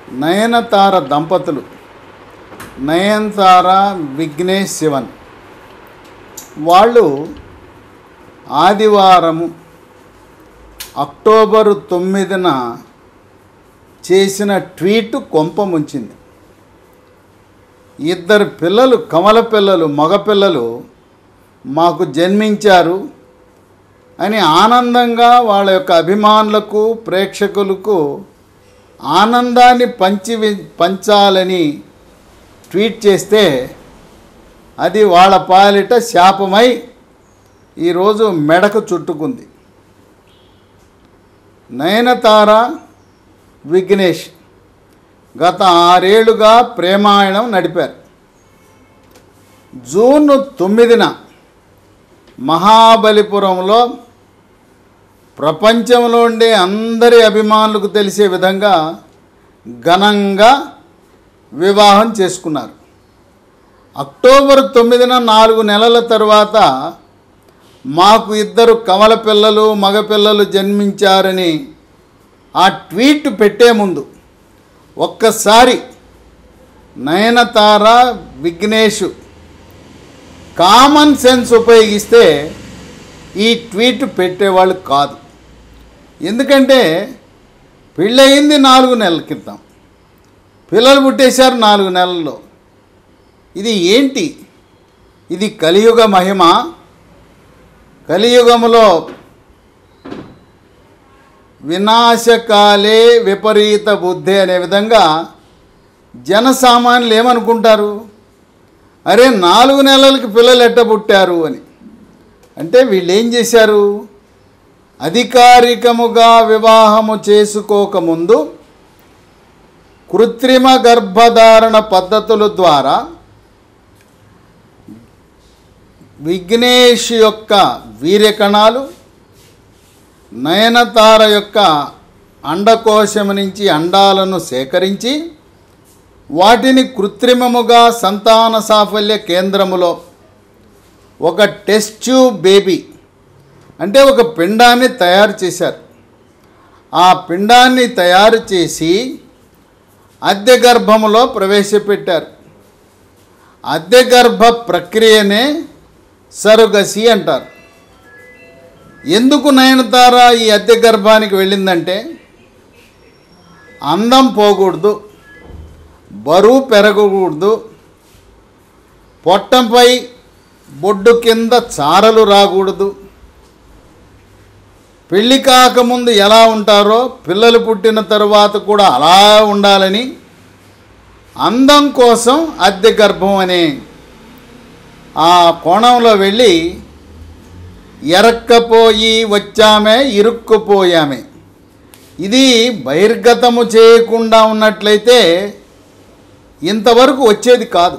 నయనతార దంపతులు నయనతార విఘ్నేష్ శివన్ వాళ్ళు ఆదివారము అక్టోబరు తొమ్మిదిన చేసిన ట్వీట్ కొంప ముంచింది ఇద్దరు పిల్లలు కమల పిల్లలు మగపిల్లలు మాకు జన్మించారు అని ఆనందంగా వాళ్ళ యొక్క అభిమానులకు ప్రేక్షకులకు ఆనందాన్ని పంచి పంచాలని ట్వీట్ చేస్తే అది వాళ్ళ పాలిట శాపమై ఈరోజు మెడకు చుట్టుకుంది నయనతార విఘ్నేష్ గత ఆరేళ్లుగా ప్రేమాయణం నడిపారు జూన్ తొమ్మిదిన మహాబలిపురంలో ప్రపంచంలో ఉండే అందరి అభిమానులకు తెలిసే విధంగా ఘనంగా వివాహం చేసుకున్నారు అక్టోబర్ తొమ్మిదిన నాలుగు నెలల తర్వాత మాకు ఇద్దరు కమల పిల్లలు మగపిల్లలు జన్మించారని ఆ ట్వీట్ పెట్టే ముందు ఒక్కసారి నయనతార విఘ్నేష్ కామన్ సెన్స్ ఉపయోగిస్తే ఈ ట్వీట్ పెట్టేవాళ్ళు కాదు ఎందుకంటే పెళ్ళయింది నాలుగు నెలల క్రితం పిల్లలు పుట్టేశారు నాలుగు నెలల్లో ఇది ఏంటి ఇది కలియుగ మహిమ కలియుగములో వినాశకాలే విపరీత బుద్ధి అనే విధంగా జనసామాన్యులు ఏమనుకుంటారు అరే నాలుగు నెలలకి పిల్లలు ఎట్ట పుట్టారు అని అంటే వీళ్ళు ఏం చేశారు అధికారికముగా వివాహము చేసుకోకముందు కృత్రిమ గర్భధారణ పద్ధతుల ద్వారా విఘ్నేష్ యొక్క వీర్యకణాలు నయనతార యొక్క అండకోశం నుంచి అండాలను సేకరించి వాటిని కృత్రిమముగా సంతాన సాఫల్య కేంద్రములో ఒక టెస్ట్ ట్యూబ్ బేబీ అంటే ఒక పిండాన్ని తయారు చేశారు ఆ పిండాన్ని తయారు చేసి అద్దె గర్భములో ప్రవేశపెట్టారు అద్దె గర్భ ప్రక్రియనే సరుగసి అంటారు ఎందుకు నయనతార ఈ అద్దె గర్భానికి వెళ్ళిందంటే అందం పోకూడదు బరువు పెరగకూడదు పొట్టంపై బొడ్డు కింద చారలు రాకూడదు పెళ్ళి కాకముందు ఎలా ఉంటారో పిల్లలు పుట్టిన తరువాత కూడా అలా ఉండాలని అందం కోసం అద్దె గర్భం అనే ఆ కోణంలో వెళ్ళి ఎరక్కపోయి వచ్చామే ఇరుక్కుపోయామే ఇది బహిర్గతము చేయకుండా ఉన్నట్లయితే ఇంతవరకు వచ్చేది కాదు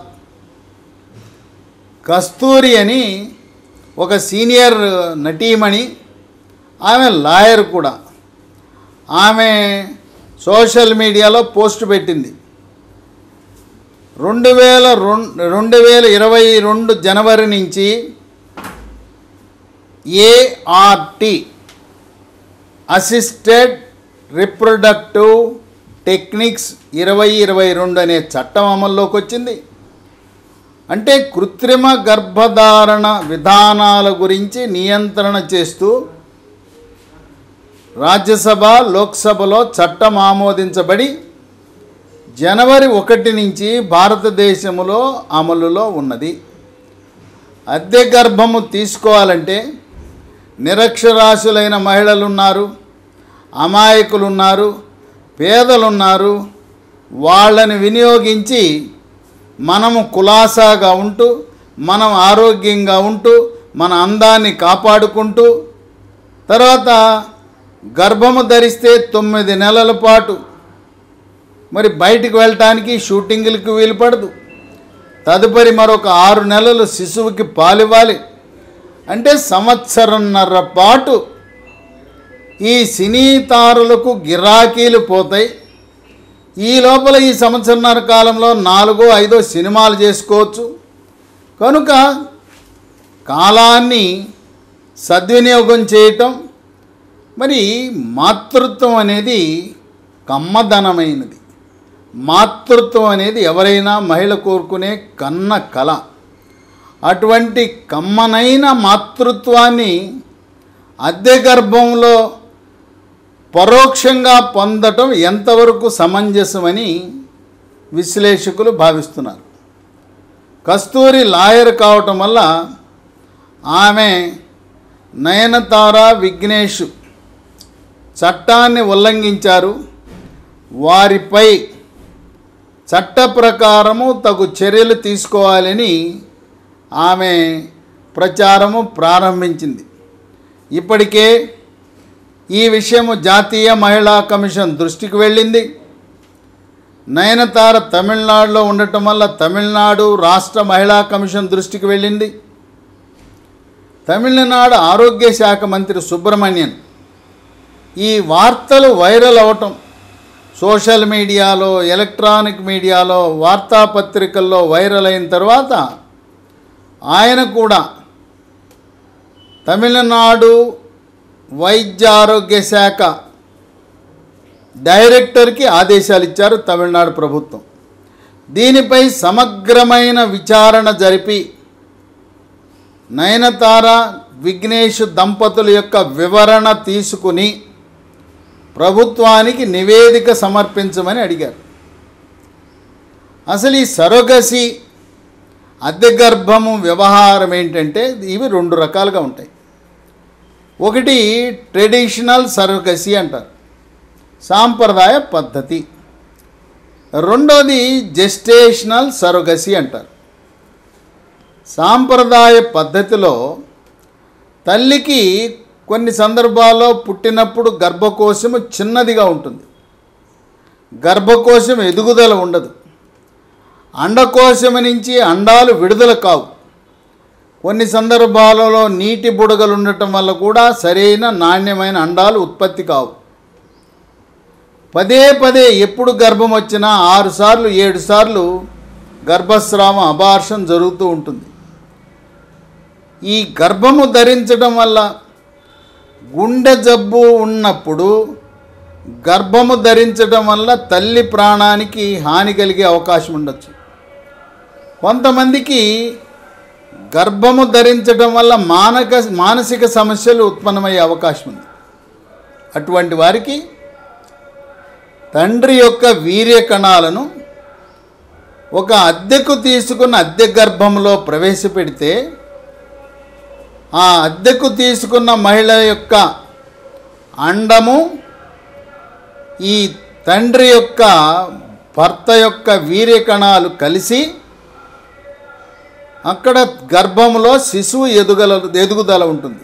కస్తూరి అని ఒక సీనియర్ నటీమణి ఆమె లాయర్ కూడా ఆమె సోషల్ మీడియాలో పోస్ట్ పెట్టింది రెండు వేల రెండు రెండు వేల ఇరవై రెండు జనవరి నుంచి ఏఆర్టి అసిస్టెడ్ రిప్రొడక్టివ్ టెక్నిక్స్ ఇరవై ఇరవై రెండు అనే చట్టం అమల్లోకి వచ్చింది అంటే కృత్రిమ గర్భధారణ విధానాల గురించి నియంత్రణ చేస్తూ రాజ్యసభ లోక్సభలో చట్టం ఆమోదించబడి జనవరి ఒకటి నుంచి భారతదేశంలో అమలులో ఉన్నది అద్దె గర్భము తీసుకోవాలంటే నిరక్షరాస్యులైన మహిళలు ఉన్నారు అమాయకులు ఉన్నారు పేదలున్నారు వాళ్ళని వినియోగించి మనము కులాసాగా ఉంటూ మనం ఆరోగ్యంగా ఉంటూ మన అందాన్ని కాపాడుకుంటూ తర్వాత గర్భము ధరిస్తే తొమ్మిది నెలల పాటు మరి బయటికి వెళ్ళటానికి షూటింగ్లకు వీలు పడదు తదుపరి మరొక ఆరు నెలలు శిశువుకి పాలివ్వాలి అంటే సంవత్సరంన్నర పాటు ఈ సినీ తారులకు గిరాకీలు పోతాయి ఈ లోపల ఈ సంవత్సరన్నర కాలంలో నాలుగో ఐదో సినిమాలు చేసుకోవచ్చు కనుక కాలాన్ని సద్వినియోగం చేయటం మరి మాతృత్వం అనేది కమ్మదనమైనది మాతృత్వం అనేది ఎవరైనా మహిళ కోరుకునే కన్న కళ అటువంటి కమ్మనైన మాతృత్వాన్ని అద్దె గర్భంలో పరోక్షంగా పొందటం ఎంతవరకు సమంజసమని విశ్లేషకులు భావిస్తున్నారు కస్తూరి లాయర్ కావటం వల్ల ఆమె నయనతార విఘ్నేష్ చట్టాన్ని ఉల్లంఘించారు వారిపై చట్ట ప్రకారము తగు చర్యలు తీసుకోవాలని ఆమె ప్రచారము ప్రారంభించింది ఇప్పటికే ఈ విషయము జాతీయ మహిళా కమిషన్ దృష్టికి వెళ్ళింది నయనతార తమిళనాడులో ఉండటం వల్ల తమిళనాడు రాష్ట్ర మహిళా కమిషన్ దృష్టికి వెళ్ళింది తమిళనాడు ఆరోగ్య శాఖ మంత్రి సుబ్రహ్మణ్యన్ ఈ వార్తలు వైరల్ అవటం సోషల్ మీడియాలో ఎలక్ట్రానిక్ మీడియాలో వార్తాపత్రికల్లో వైరల్ అయిన తర్వాత ఆయన కూడా తమిళనాడు వైద్య ఆరోగ్య శాఖ డైరెక్టర్కి ఆదేశాలు ఇచ్చారు తమిళనాడు ప్రభుత్వం దీనిపై సమగ్రమైన విచారణ జరిపి నయనతార విఘ్నేష్ దంపతుల యొక్క వివరణ తీసుకుని ప్రభుత్వానికి నివేదిక సమర్పించమని అడిగారు అసలు ఈ సరొగసి అద్దె గర్భము వ్యవహారం ఏంటంటే ఇవి రెండు రకాలుగా ఉంటాయి ఒకటి ట్రెడిషనల్ సరొగసి అంటారు సాంప్రదాయ పద్ధతి రెండోది జెస్టేషనల్ సరొగసి అంటారు సాంప్రదాయ పద్ధతిలో తల్లికి కొన్ని సందర్భాల్లో పుట్టినప్పుడు గర్భకోశము చిన్నదిగా ఉంటుంది గర్భకోశం ఎదుగుదల ఉండదు అండకోశము నుంచి అండాలు విడుదల కావు కొన్ని సందర్భాలలో నీటి బుడగలు ఉండటం వల్ల కూడా సరైన నాణ్యమైన అండాలు ఉత్పత్తి కావు పదే పదే ఎప్పుడు గర్భం వచ్చినా ఆరు సార్లు ఏడు సార్లు గర్భస్రావం అబార్షన్ జరుగుతూ ఉంటుంది ఈ గర్భము ధరించడం వల్ల గుండె జబ్బు ఉన్నప్పుడు గర్భము ధరించడం వల్ల తల్లి ప్రాణానికి హాని కలిగే అవకాశం ఉండొచ్చు కొంతమందికి గర్భము ధరించడం వల్ల మానక మానసిక సమస్యలు ఉత్పన్నమయ్యే అవకాశం ఉంది అటువంటి వారికి తండ్రి యొక్క వీర్య కణాలను ఒక అద్దెకు తీసుకున్న అద్దె గర్భంలో ప్రవేశపెడితే ఆ అద్దెకు తీసుకున్న మహిళ యొక్క అండము ఈ తండ్రి యొక్క భర్త యొక్క వీర్య కణాలు కలిసి అక్కడ గర్భంలో శిశువు ఎదుగల ఎదుగుదల ఉంటుంది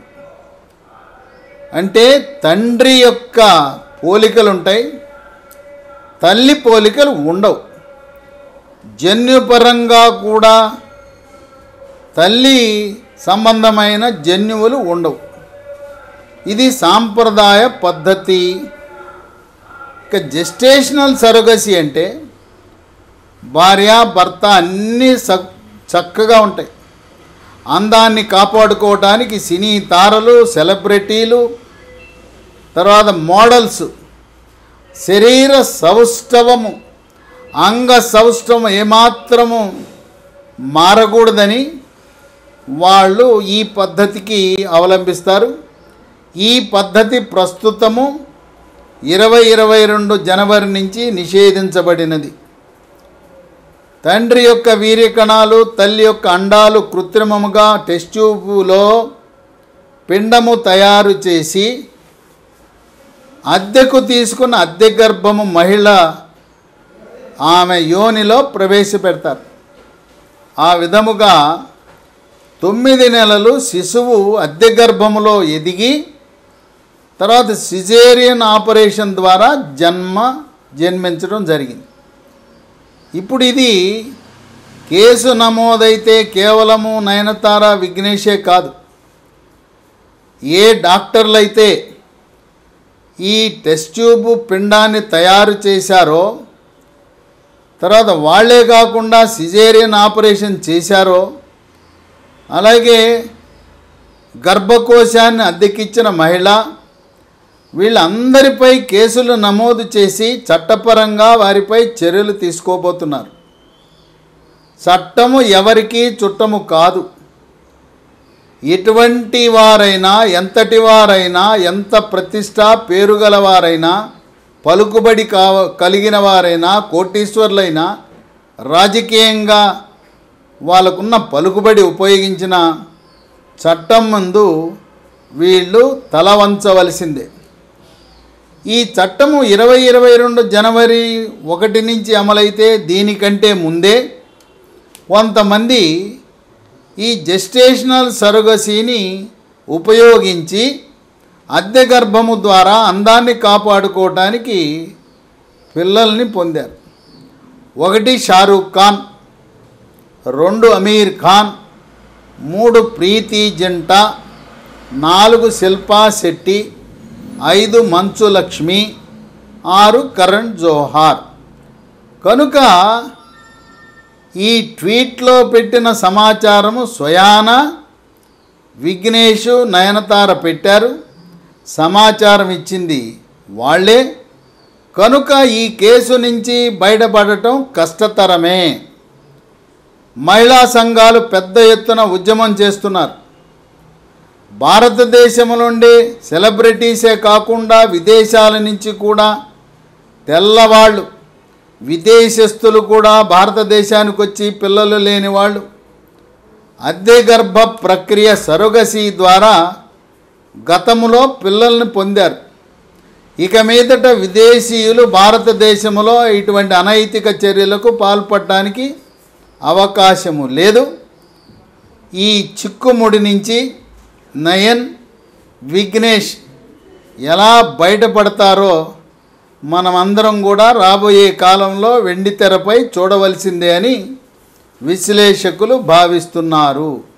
అంటే తండ్రి యొక్క పోలికలు ఉంటాయి తల్లి పోలికలు ఉండవు జన్యుపరంగా కూడా తల్లి సంబంధమైన జన్యువులు ఉండవు ఇది సాంప్రదాయ పద్ధతి ఇక జెస్టేషనల్ సరగసి అంటే భార్య భర్త అన్నీ స చక్కగా ఉంటాయి అందాన్ని కాపాడుకోవటానికి సినీ తారలు సెలబ్రిటీలు తర్వాత మోడల్స్ శరీర సౌష్ఠవము అంగ సౌష్ఠవం ఏమాత్రము మారకూడదని వాళ్ళు ఈ పద్ధతికి అవలంబిస్తారు ఈ పద్ధతి ప్రస్తుతము ఇరవై ఇరవై రెండు జనవరి నుంచి నిషేధించబడినది తండ్రి యొక్క వీర్యకణాలు తల్లి యొక్క అండాలు కృత్రిమముగా టెస్ట్ ట్యూబులో పిండము తయారు చేసి అద్దెకు తీసుకున్న అద్దె గర్భము మహిళ ఆమె యోనిలో ప్రవేశపెడతారు ఆ విధముగా తొమ్మిది నెలలు శిశువు అద్దె గర్భములో ఎదిగి తర్వాత సిజేరియన్ ఆపరేషన్ ద్వారా జన్మ జన్మించడం జరిగింది ఇప్పుడు ఇది కేసు నమోదైతే కేవలము నయనతార విఘ్నేషే కాదు ఏ డాక్టర్లు అయితే ఈ టెస్ట్ ట్యూబ్ పిండాన్ని తయారు చేశారో తర్వాత వాళ్ళే కాకుండా సిజేరియన్ ఆపరేషన్ చేశారో అలాగే గర్భకోశాన్ని అద్దెకిచ్చిన మహిళ వీళ్ళందరిపై కేసులు నమోదు చేసి చట్టపరంగా వారిపై చర్యలు తీసుకోబోతున్నారు చట్టము ఎవరికీ చుట్టము కాదు ఎటువంటి వారైనా ఎంతటి వారైనా ఎంత ప్రతిష్ట పేరుగల వారైనా పలుకుబడి కావ కలిగిన వారైనా కోటీశ్వర్లైనా రాజకీయంగా వాళ్ళకున్న పలుకుబడి ఉపయోగించిన చట్టం ముందు వీళ్ళు తల వంచవలసిందే ఈ చట్టము ఇరవై ఇరవై రెండు జనవరి ఒకటి నుంచి అమలైతే దీనికంటే ముందే కొంతమంది ఈ జెస్టేషనల్ సరుగసీని ఉపయోగించి అద్దె గర్భము ద్వారా అందాన్ని కాపాడుకోవటానికి పిల్లల్ని పొందారు ఒకటి షారూక్ ఖాన్ రెండు అమీర్ ఖాన్ మూడు ప్రీతి జంట నాలుగు శిల్పా శెట్టి ఐదు మంచు లక్ష్మి ఆరు కరణ్ జోహార్ కనుక ఈ ట్వీట్లో పెట్టిన సమాచారము స్వయాన విఘ్నేష్ నయనతార పెట్టారు సమాచారం ఇచ్చింది వాళ్ళే కనుక ఈ కేసు నుంచి బయటపడటం కష్టతరమే మహిళా సంఘాలు పెద్ద ఎత్తున ఉద్యమం చేస్తున్నారు భారతదేశం నుండి సెలబ్రిటీసే కాకుండా విదేశాల నుంచి కూడా తెల్లవాళ్ళు విదేశస్తులు కూడా భారతదేశానికి వచ్చి పిల్లలు లేని వాళ్ళు అద్దె గర్భ ప్రక్రియ సరుగసి ద్వారా గతములో పిల్లల్ని పొందారు ఇక మీదట విదేశీయులు భారతదేశంలో ఇటువంటి అనైతిక చర్యలకు పాల్పడటానికి అవకాశము లేదు ఈ చిక్కుముడి నుంచి నయన్ విఘ్నేష్ ఎలా బయటపడతారో మనమందరం కూడా రాబోయే కాలంలో వెండితెరపై చూడవలసిందే అని విశ్లేషకులు భావిస్తున్నారు